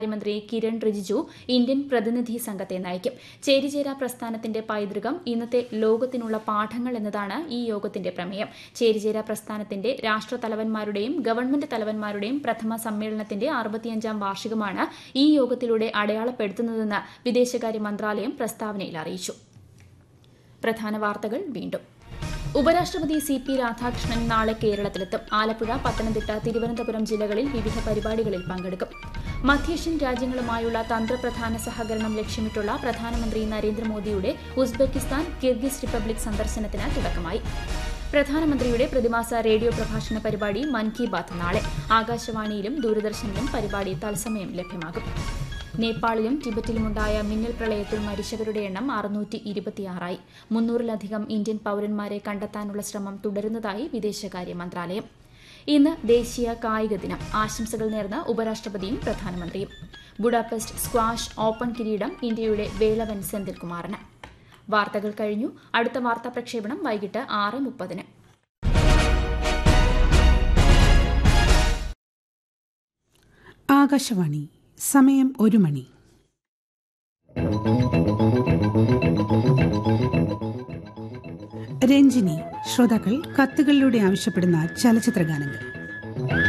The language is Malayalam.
മന്ത്രി കിരൺ റിജിജു ഇന്ത്യൻ പ്രതിനിധി സംഘത്തെ നയിക്കും ചേരിചേര പ്രസ്ഥാനത്തിന്റെ പൈതൃകം ഇന്നത്തെ ലോകത്തിനുള്ള പാഠങ്ങൾ എന്നതാണ് ഈ യോഗത്തിന്റെ പ്രമേയം ചേരിചേര പ്രസ്ഥാനത്തിന്റെ രാഷ്ട്രതലവന്മാരുടെയും ഗവൺമെന്റ് തലവന്മാരുടെയും പ്രഥമ സമ്മേളനത്തിന്റെ അറുപത്തിയഞ്ചാം വാർഷികമാണ് ഈ യോഗത്തിലൂടെ അടയാളപ്പെടുത്തുന്നതെന്ന് വിദേശകാര്യ മന്ത്രാലയം പ്രസ്താവനയിൽ അറിയിച്ചു പ്രധാന വാർത്തകൾ വീണ്ടും ഉപരാഷ്ട്രപതി സി പി രാധാകൃഷ്ണൻ നാളെ കേരളത്തിലെത്തും ആലപ്പുഴ പത്തനംതിട്ട തിരുവനന്തപുരം ജില്ലകളിൽ വിവിധ പരിപാടികളിൽ പങ്കെടുക്കും മധ്യേഷ്യൻ രാജ്യങ്ങളുമായുള്ള തന്ത്രപ്രധാന സഹകരണം ലക്ഷ്യമിട്ടുള്ള പ്രധാനമന്ത്രി നരേന്ദ്രമോദിയുടെ ഉസ്ബെക്കിസ്ഥാൻ കിർഗിസ് റിപ്പബ്ലിക് സന്ദർശനത്തിന് തുടക്കമായി പ്രധാനമന്ത്രിയുടെ പ്രതിമാസ റേഡിയോ പ്രഭാഷണ പരിപാടി മൻ കി ബാത്ത് നാളെ ആകാശവാണിയിലും ദൂരദർശനിലും പരിപാടി തത്സമയം ലഭ്യമാകും നേപ്പാളിലും ടിബറ്റിലുമുണ്ടായ മിന്നൽ പ്രളയത്തിൽ മരിച്ചവരുടെ എണ്ണം അറുന്നൂറ്റി ഇരുപത്തിയാറായി മുന്നൂറിലധികം ഇന്ത്യൻ പൌരന്മാരെ കണ്ടെത്താനുള്ള ശ്രമം തുടരുന്നതായി വിദേശകാര്യ മന്ത്രാലയം ഇന്ന് ദേശീയ കായിക ദിനം ആശംസകൾ നേർന്ന് ഉപരാഷ്ട്രപതിയും പ്രധാനമന്ത്രിയും ബുഡാപെസ്റ്റ് സ്ക്വാഷ് ഓപ്പൺ കിരീടം ഇന്ത്യയുടെ വേളവൻ സെന്തിൽകുമാറിന് വാർത്തകൾ കഴിഞ്ഞു അടുത്ത വാർത്താ പ്രക്ഷേപണം വൈകിട്ട് ആറ് മുപ്പതിന് ആകാശവാണി സമയം ഒരു മണി രഞ്ജിനി ശ്രോതാക്കൾ കത്തുകളിലൂടെ ആവശ്യപ്പെടുന്ന ചലച്ചിത്ര ഗാനങ്ങൾ